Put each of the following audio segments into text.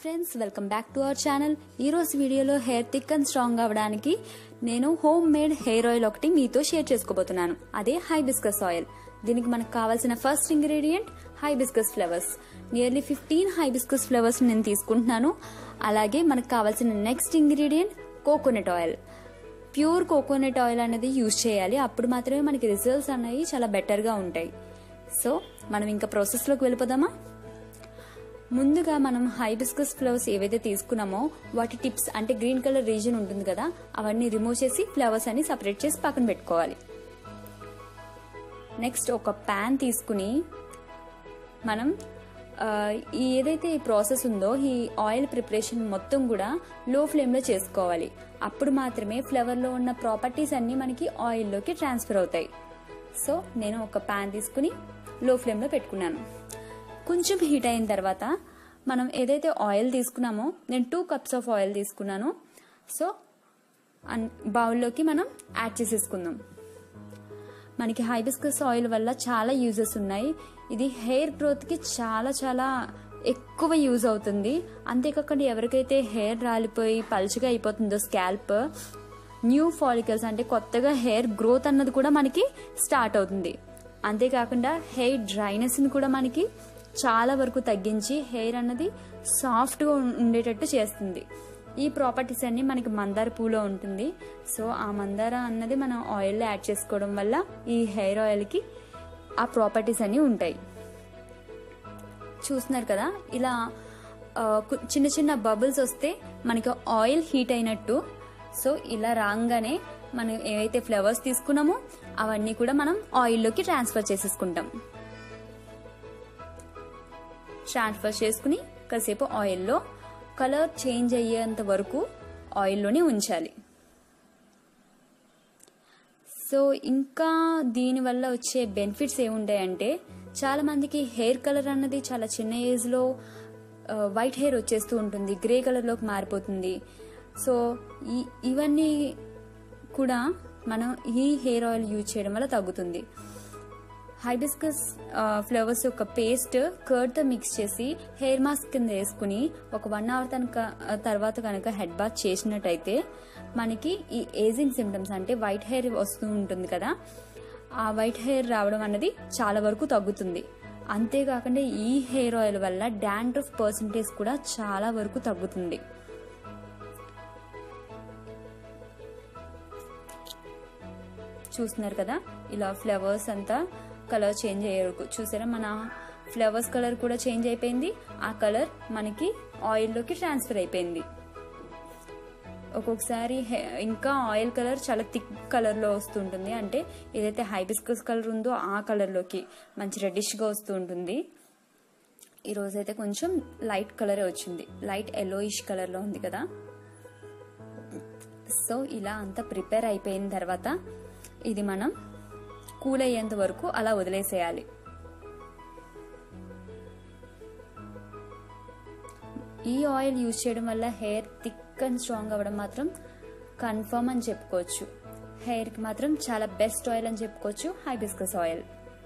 friends welcome back to our channel ఈ రోజు వీడియోలో హెయిర్ థిక్ అండ్ స్ట్రాంగ్ అవ్వడానికి నేను హోమ్ మేడ్ హెయిర్ ఆయిల్ ఒకటి మీతో షేర్ చేసుకోబోతున్నాను అదే హైబిస్కస్ ఆయిల్ దీనికి మనకు కావాల్సిన first ingredient hibiscus flowers nearly fifteen hibiscus flowers నేను తీసుకుంటున్నాను అలాగే మనకు కావాల్సిన next ingredient coconut oil pure coconut oil అనేది యూజ్ చేయాలి అప్పుడు మాత్రమే మనకి రిజల్ట్స్ అనేవి చాలా బెటర్గా ఉంటాయి సో మనం ఇంకా ప్రాసెస్లోకి వెళ్ళిపోదామా ముందుగా మనం హైబిస్కస్ ఫ్లవర్స్ ఏవైతే తీసుకున్నామో వాటి టిప్స్ అంటే గ్రీన్ కలర్ రీజన్ ఉంటుంది కదా అవన్నీ రిమూవ్ చేసి ఫ్లవర్స్ అన్ని సపరేట్ చేసి పక్కన పెట్టుకోవాలి నెక్స్ట్ ఒక ప్యాన్ తీసుకుని మనం ఆ, ఈ ఏదైతే ఈ ప్రాసెస్ ఉందో ఈ ఆయిల్ ప్రిపరేషన్ మొత్తం కూడా లో ఫ్లేమ్లో చేసుకోవాలి అప్పుడు మాత్రమే ఫ్లవర్లో ఉన్న ప్రాపర్టీస్ అన్నీ మనకి ఆయిల్లోకి ట్రాన్స్ఫర్ అవుతాయి సో నేను ఒక ప్యాన్ తీసుకుని లో ఫ్లేమ్లో పెట్టుకున్నాను కొంచెం హీట్ అయిన తర్వాత మనం ఏదైతే ఆయిల్ తీసుకున్నామో నేను టూ కప్స్ ఆఫ్ ఆయిల్ తీసుకున్నాను సో అన్- బౌల్లోకి మనం యాడ్ చేసేసుకుందాం మనకి హైబిస్కస్ ఆయిల్ వల్ల చాలా యూజెస్ ఉన్నాయి ఇది హెయిర్ గ్రోత్కి చాలా చాలా ఎక్కువ యూజ్ అవుతుంది అంతేకాకుండా ఎవరికైతే హెయిర్ రాలిపోయి పలుచగా అయిపోతుందో స్కాల్ప్ న్యూ ఫాలికల్స్ అంటే కొత్తగా హెయిర్ గ్రోత్ అన్నది కూడా మనకి స్టార్ట్ అవుతుంది అంతేకాకుండా హెయిర్ డ్రైనెస్ని కూడా మనకి చాలా వరకు తగ్గించి హెయిర్ అన్నది సాఫ్ట్గా ఉండేటట్టు చేస్తుంది ఈ ప్రాపర్టీస్ అన్ని మనకి మందార పూలో ఉంటుంది సో ఆ మందార అన్నది మనం ఆయిల్లో యాడ్ చేసుకోవడం వల్ల ఈ హెయిర్ ఆయిల్కి ఆ ప్రాపర్టీస్ అన్ని ఉంటాయి చూస్తున్నారు కదా ఇలా ఆ, కు- చిన్న చిన్న బబుల్స్ వస్తే మనకి ఆయిల్ హీట్ అయినట్టు సో ఇలా రాగానే మనం ఏవైతే ఫ్లవర్స్ తీసుకున్నామో అవన్నీ కూడా మనం ఆయిల్లోకి ట్రాన్స్ఫర్ చేసేసుకుంటాం ట్రాన్స్ఫర్ చేసుకుని కాసేపు ఆయిల్లో కలర్ చేంజ్ అయ్యేంత వరకు ఆయిల్లోనే ఉంచాలి సో ఇంకా దీనివల్ల వచ్చే బెనిఫిట్స్ ఏముంటాయంటే చాలా మందికి హెయిర్ కలర్ అన్నది చాలా చిన్న ఏజ్లో వైట్ హెయిర్ వచ్చేస్తూ ఉంటుంది గ్రే కలర్లోకి మారిపోతుంది సో ఈ ఇవన్నీ కూడా మనం ఈ హెయిర్ ఆయిల్ యూజ్ చేయడం వల్ల తగ్గుతుంది హైబిస్కస్ ఫ్లవర్స్ యొక్క పేస్ట్ కర్డ్తో మిక్స్ చేసి హెయిర్ మాస్క్ కింద వేసుకుని ఒక వన్ అవర్ తనక తర్వాత కనుక హెడ్ బాత్ చేసినట్టయితే మనకి ఈ ఏజింగ్ సిమ్టమ్స్ అంటే వైట్ హెయిర్ వస్తూ ఉంటుంది కదా ఆ వైట్ హెయిర్ రావడం అన్నది చాలా వరకు తగ్గుతుంది అంతేకాకుండా ఈ హెయిర్ ఆయిల్ వల్ల డాండ్రఫ్ పర్సంటేజ్ కూడా చాలా వరకు తగ్గుతుంది చూస్తున్నారు కదా ఇలా ఫ్లవర్స్ అంతా కలర్ చేంజ్ అయ్యారు చూసారా మన ఫ్లవర్స్ కలర్ కూడా చేంజ్ అయిపోయింది ఆ కలర్ మనకి ఆయిల్లోకి ట్రాన్స్ఫర్ అయిపోయింది ఒక్కొక్కసారి హె- ఇంకా ఆయిల్ కలర్ చాలా థిక్ కలర్లో వస్తుంటుంది అంటే ఏదైతే హైబిస్కస్ కలర్ ఉందో ఆ కలర్లోకి మంచి రెడ్డిష్గా వస్తూ ఉంటుంది ఈ రోజైతే కొంచెం లైట్ కలరే వచ్చింది లైట్ ఎల్లోయిష్ కలర్లో ఉంది కదా సో ఇలా అంతా ప్రిపేర్ అయిపోయిన తర్వాత ఇది మనం కూల్ అయ్యేంత వరకు అలా వదిలేసేయాలి ఈ ఆయిల్ యూజ్ చేయడం వల్ల హెయిర్ థిక్ అండ్ స్ట్రాంగ్ అవ్వడం మాత్రం కన్ఫర్మ్ అని చెప్పుకోవచ్చు హెయిర్కి మాత్రం చాలా బెస్ట్ ఆయిల్ అని చెప్పుకోవచ్చు హైబిస్కస్ ఆయిల్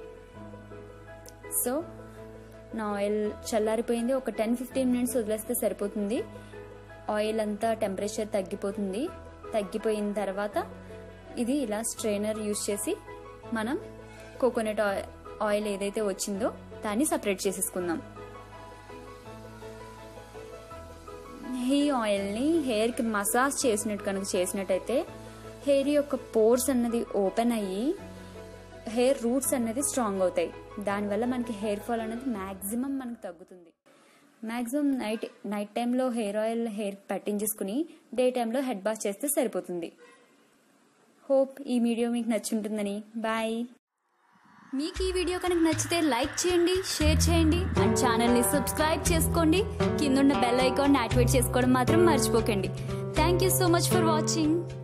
సో నా ఆయిల్ చల్లారిపోయింది ఒక టెన్ ఫిఫ్టీన్ మినిట్స్ వదిలేస్తే సరిపోతుంది ఆయిల్ అంతా టెంపరేచర్ తగ్గిపోతుంది తగ్గిపోయిన తర్వాత ఇది ఇలా స్ట్రైనర్ యూజ్ చేసి మనం కోకోనట్ ఆయిల్ ఆయిల్ ఏదైతే వచ్చిందో దాన్ని సపరేట్ చేసేసుకుందాం ఈ ఆయిల్ని హెయిర్కి మసాజ్ చేసినట్టు కనుక చేసినట్టయితే హెయిర్ యొక్క పోర్స్ అన్నది ఓపెన్ అయ్యి హెయిర్ రూట్స్ అనేది స్ట్రాంగ్ అవుతాయి దానివల్ల మనకి హెయిర్ ఫాల్ అనేది మ్యాక్సిమం మనకు తగ్గుతుంది మ్యాక్సిమం నైట్ నైట్ టైంలో హెయిర్ ఆయిల్ హెయిర్ పట్టించేసుకుని డే టైంలో హెడ్ బాత్ చేస్తే సరిపోతుంది హోప్ ఈ వీడియో మీకు నచ్చుంటుందని బాయ్ మీకు ఈ వీడియో కనుక నచ్చితే లైక్ చేయండి షేర్ చేయండి అండ్ ఛానల్ని సబ్స్క్రైబ్ చేసుకోండి కిందున్న బెల్ ఐకాన్ యాక్టివేట్ చేసుకోవడం మాత్రం మర్చిపోకండి thank you so much for watching